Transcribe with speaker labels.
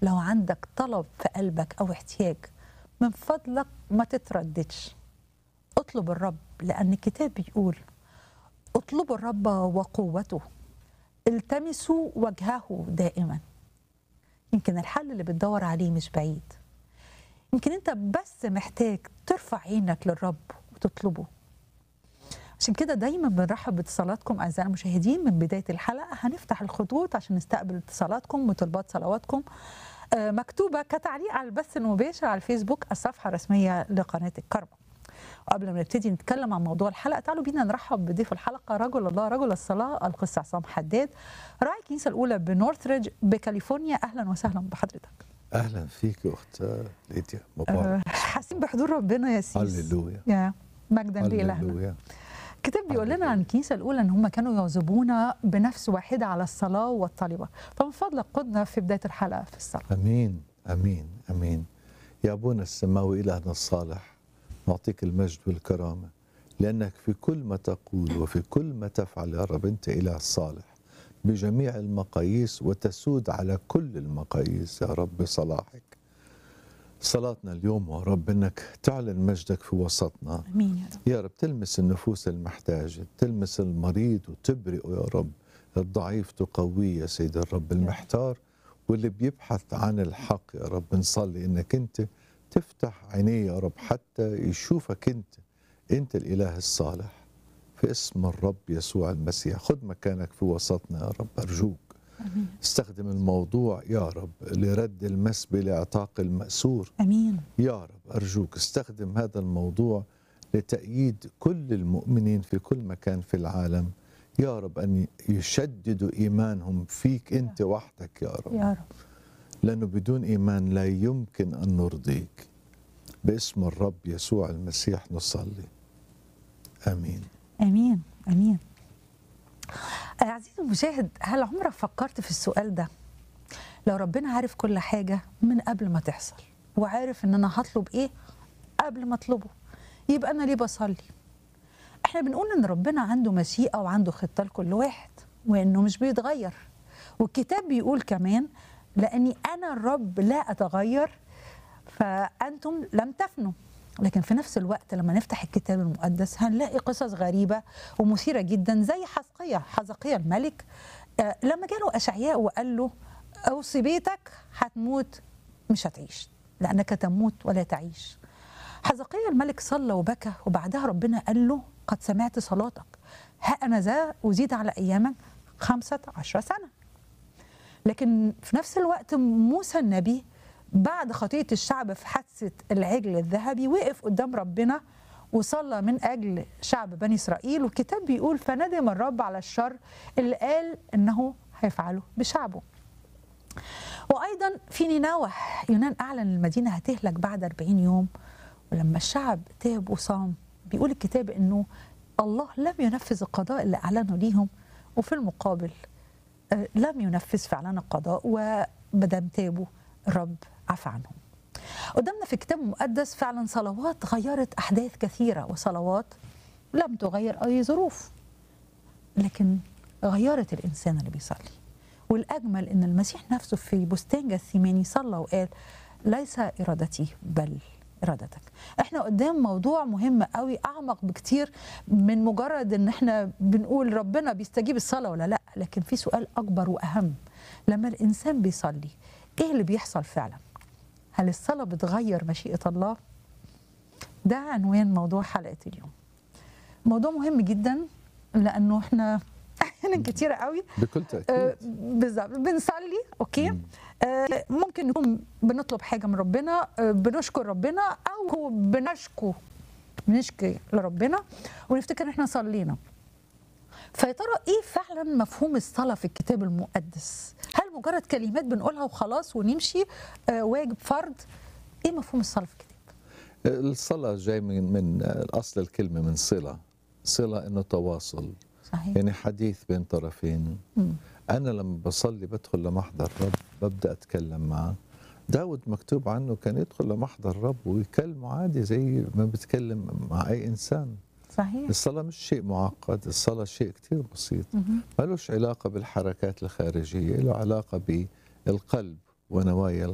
Speaker 1: لو عندك طلب في قلبك او احتياج من فضلك ما تترددش اطلب الرب لان الكتاب بيقول اطلبوا الرب وقوته التمسوا وجهه دائما يمكن الحل اللي بتدور عليه مش بعيد يمكن انت بس محتاج ترفع عينك للرب وتطلبه عشان كده دايما بنرحب باتصالاتكم اعزائي المشاهدين من بدايه الحلقه هنفتح الخطوط عشان نستقبل اتصالاتكم وطلبات صلواتكم آه، مكتوبه كتعليق على البث المباشر على الفيسبوك الصفحه الرسميه لقناه الكرمه وقبل ما نبتدي نتكلم عن موضوع الحلقه تعالوا بينا نرحب بضيف الحلقه رجل الله رجل الصلاه القس عصام حداد راعي الكنيسه الاولى بنورثريدج بكاليفورنيا اهلا وسهلا بحضرتك
Speaker 2: اهلا فيك اخت ليديا
Speaker 1: آه،
Speaker 2: مبارك
Speaker 1: حاسين بحضور ربنا يا سيس
Speaker 2: هللويا
Speaker 1: يا مجدا لإلهنا
Speaker 2: هللويا
Speaker 1: الكتاب بيقول لنا عن الكنيسه الاولى ان هم كانوا يواظبون بنفس واحده على الصلاه والطلبه فمن فضلك قدنا في بدايه الحلقه في الصلاه
Speaker 2: امين امين امين يا ابونا السماوي الهنا الصالح نعطيك المجد والكرامه لانك في كل ما تقول وفي كل ما تفعل يا رب انت اله صالح بجميع المقاييس وتسود على كل المقاييس يا رب بصلاحك صلاتنا اليوم يا رب انك تعلن مجدك في وسطنا
Speaker 1: امين يا رب
Speaker 2: يا رب تلمس النفوس المحتاجة تلمس المريض وتبرئه يا رب الضعيف تقويه يا سيد الرب المحتار واللي بيبحث عن الحق يا رب نصلي انك انت تفتح عينيه يا رب حتى يشوفك انت انت الاله الصالح في اسم الرب يسوع المسيح خذ مكانك في وسطنا يا رب ارجوك
Speaker 1: امين
Speaker 2: استخدم الموضوع يا رب لرد المسبي لاعتاق المأسور
Speaker 1: امين
Speaker 2: يا رب أرجوك استخدم هذا الموضوع لتأييد كل المؤمنين في كل مكان في العالم يا رب أن يشددوا إيمانهم فيك أنت وحدك يا رب
Speaker 1: يا رب
Speaker 2: لأنه بدون إيمان لا يمكن أن نرضيك باسم الرب يسوع المسيح نصلي آمين
Speaker 1: امين امين آه، عزيزي المشاهد هل عمرك فكرت في السؤال ده لو ربنا عارف كل حاجه من قبل ما تحصل وعارف ان انا هطلب ايه قبل ما اطلبه يبقى انا ليه بصلي احنا بنقول ان ربنا عنده مشيئه وعنده خطه لكل واحد وانه مش بيتغير والكتاب بيقول كمان لاني انا الرب لا اتغير فانتم لم تفنوا لكن في نفس الوقت لما نفتح الكتاب المقدس هنلاقي قصص غريبه ومثيره جدا زي حزقية حزقية الملك آه، لما جاله اشعياء وقال له اوصي بيتك هتموت مش هتعيش لانك تموت ولا تعيش حزقية الملك صلى وبكى وبعدها ربنا قال له قد سمعت صلاتك ها أنا ذا أزيد على أيامك خمسة عشر سنة لكن في نفس الوقت موسى النبي بعد خطية الشعب في حادثة العجل الذهبي وقف قدام ربنا وصلى من أجل شعب بني إسرائيل والكتاب بيقول فندم الرب على الشر اللي قال إنه هيفعله بشعبه وايضا في نينوى يونان اعلن المدينه هتهلك بعد 40 يوم ولما الشعب تاب وصام بيقول الكتاب انه الله لم ينفذ القضاء اللي اعلنه ليهم وفي المقابل آه، لم ينفذ فعلا القضاء ومدام تابوا الرب عفى عنهم قدامنا في الكتاب المقدس فعلا صلوات غيرت احداث كثيره وصلوات لم تغير اي ظروف لكن غيرت الانسان اللي بيصلي والاجمل ان المسيح نفسه في بستان جثيماني صلى وقال ليس ارادتي بل ارادتك احنا قدام موضوع مهم قوي اعمق بكتير من مجرد ان احنا بنقول ربنا بيستجيب الصلاه ولا لا لكن في سؤال اكبر واهم لما الانسان بيصلي ايه اللي بيحصل فعلا هل الصلاه بتغير مشيئه الله ده عنوان موضوع حلقه اليوم موضوع مهم جدا لانه احنا احيانا كتيره قوي
Speaker 2: بكل
Speaker 1: آه،
Speaker 2: تأكيد
Speaker 1: بالظبط بنصلي اوكي
Speaker 2: مم.
Speaker 1: آه، ممكن نكون بنطلب حاجه من ربنا آه، بنشكر ربنا او بنشكو بنشكي لربنا ونفتكر ان احنا صلينا فيا ترى ايه فعلا مفهوم الصلاه في الكتاب المقدس هل مجرد كلمات بنقولها وخلاص ونمشي آه، واجب فرض ايه مفهوم الصلاه في الكتاب
Speaker 2: الصلاة جاي من من أصل الكلمة من صلة صلة إنه تواصل
Speaker 1: صحيح
Speaker 2: يعني حديث بين طرفين
Speaker 1: مم.
Speaker 2: أنا لما بصلي بدخل لمحضر رب ببدأ أتكلم معه داود مكتوب عنه كان يدخل لمحضر رب ويكلمه عادي زي ما بتكلم مع أي إنسان
Speaker 1: صحيح
Speaker 2: الصلاة مش شيء معقد الصلاة شيء كتير بسيط
Speaker 1: مهم.
Speaker 2: ملوش علاقة بالحركات الخارجية له علاقة بالقلب ونوايا